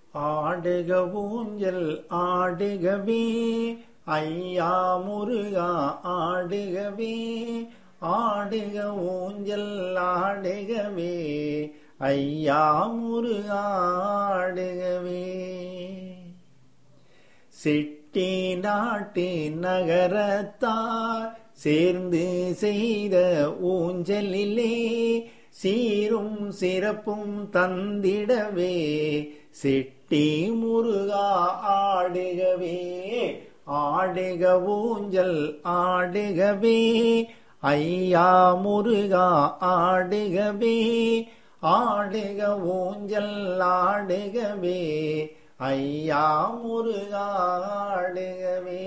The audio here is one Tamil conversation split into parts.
ஆடுக ஊஞ்சல் ஆடுகவே ஐயா முருகா ஆடுகவே ஆடுக ஊஞ்சல் ஆடுகவே ஐயா முருகா ஆடுகவே சிட்டி நாட்டி நகரத்தார் சேர்ந்து செய்த ஊஞ்சலிலே சீரும் சிறப்பும் தந்திடவே சிட்டி முருகா ஆடுகவே ஆடுக ஊஞ்சல் ஆடுகவே ஐயா முருகா ஆடுகவே ஆடுக ஊஞ்சல் ஆடுகவே ஐயா முருகா ஆடுகவே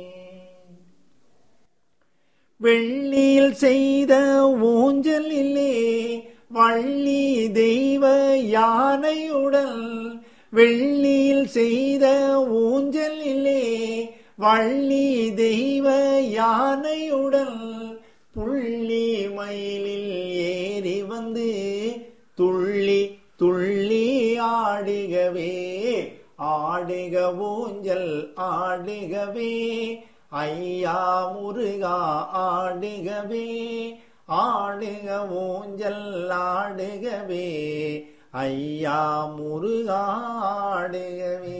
வெள்ளியில் செய்த ஊஞ்சலிலே வள்ளி தெய்வ யானையுடன் வெள்ளியில் செய்த ஊஞ்சலிலே வள்ளி தெய்வ யானையுடன் புள்ளி மயிலில் ஏறி வந்து துள்ளி துள்ளி ஆடுகவே ஆடுக ஊஞ்சல் ஆடுகவே ஐயா முருகா ஆடுகவே ஆடுக ஊஞ்சல் ஆடுகவே ஐயா முருகா ஆடுகவே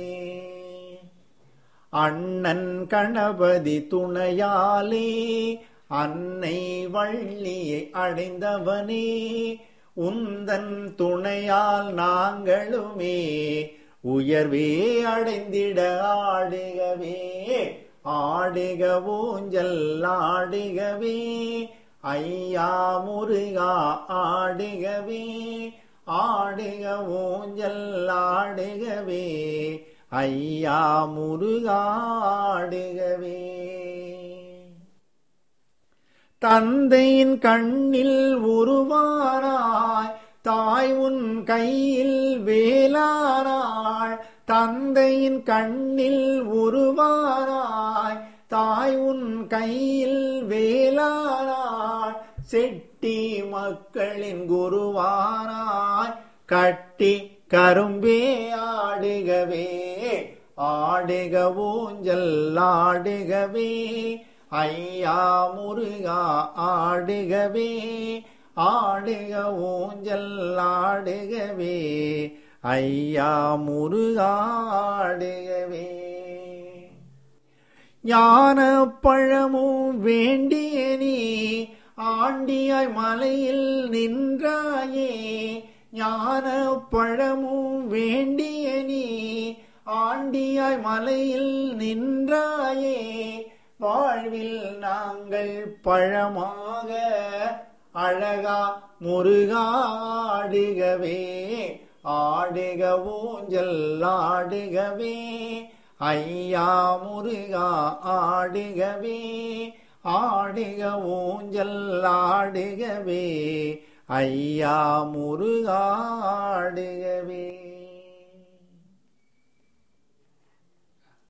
அண்ணன் கணபதி துணையாலே அன்னை வள்ளியை அடைந்தவனே உந்தன் துணையால் நாங்களுமே உயர்வே அடைந்திட ஆடுகவே ஆடுக ஊஞ்சல் ஆடுகவே ஐயா முருகா ஆடுகவே ஆடுக ஊஞ்சல் ஆடுகவே ஐயா முருகா ஆடுகவே தந்தையின் கண்ணில் உருவானாய் தாய் உன் கையில் வேளானாள் தந்தையின் கண்ணில் உருவானாய் தாய் உன் கையில் வேளானாள் செட்டி மக்களின் குருவானாய் கட்டி கரும்பே ஆடுகவே ஆடுக ஊஞ்சல் ஆடுகவே ஐயா முருகா ஆடுகவே ஆடுக ஊஞ்சல் ஆடுகவே ஐயா முருகா ஆடுகவே ஞான பழமும் வேண்டிய நீ ஆண்டியாய் மலையில் நின்றாயே ஞான பழமும் வேண்டிய நீ ஆண்டியாய் மலையில் நின்றாயே வாழ்வில் நாங்கள் பழமாக அழகா முருகாடுகவே ஆடுக ஊஞ்சல் ஆடுகவே ஐயா முருகா ஆடுகவே ஆடுக ஊஞ்சல் ஆடுகவே ஐயா முருகா ஆடுகவே